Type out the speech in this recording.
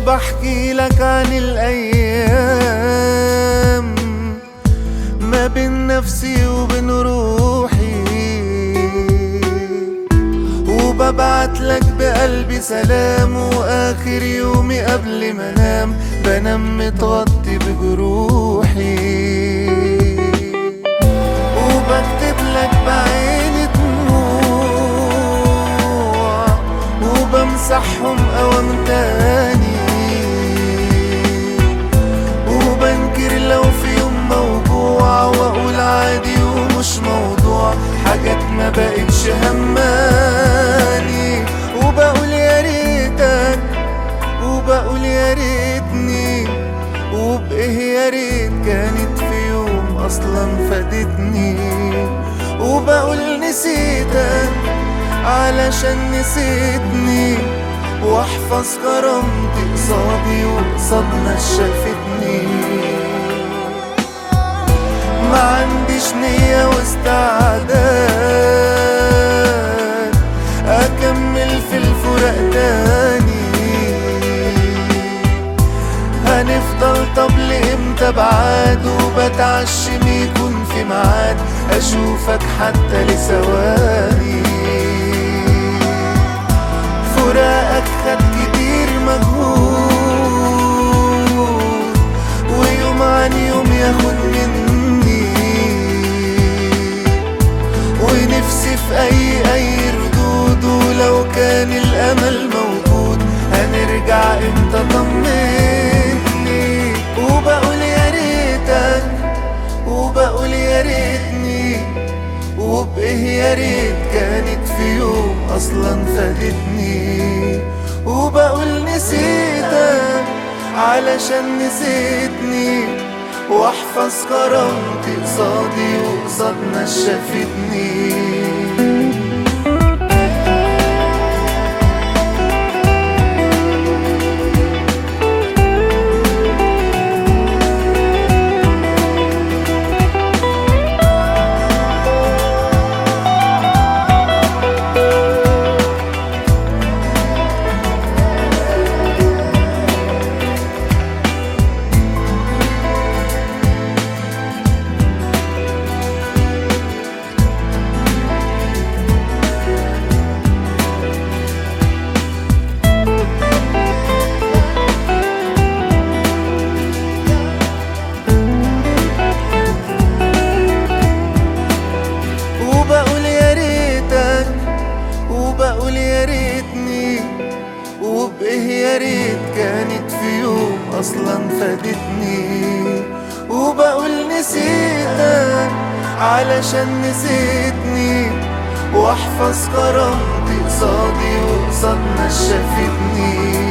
وبحكي لك عن الأيام ما بين نفسي وبين روحي وببعت لك بقلبي سلام وآخر يومي قبل ما انام بنام متغطي بجروحي وبكتب لك بعيني دموع وبمسحهم أوام تاني وبنكر لو في يوم موجوع واقول عادي ومش موضوع حاجات ما بقتش هماني وبقول يا ريتك وبقول يا ريتني وبإيه يا ريت كانت في يوم أصلا فادتني وبقول نسيتك علشان نسيتني واحفظ كرامتي قصادي وقصاد ناس شافتني ما عنديش نية واستعداد أكمل في الفراق تاني هنفضل طب لإمتى بعاد وبتعشم يكون في ميعاد أشوفك حتى لثواني فراقك خد كتير مجهود ويوم عن يوم ياخد مني ونفسي في أي أي ردود ولو كان الأمل موجود هنرجع امتى طمني وبقول يا ريتك وبقول يا ريتني وبإيه يا ريت كانت في يوم أصلا فادتني وبقول نسيتك علشان نسيتني واحفظ كرامتي قصادي وقصاد ناس شافتني وبقول يا ريتك وبقول يا ريتني وبإيه يا ريت كانت في يوم أصلا فادتني وبقول نسيتك علشان نسيتني واحفظ كرامتي قصادي وقصاد ناس شافتني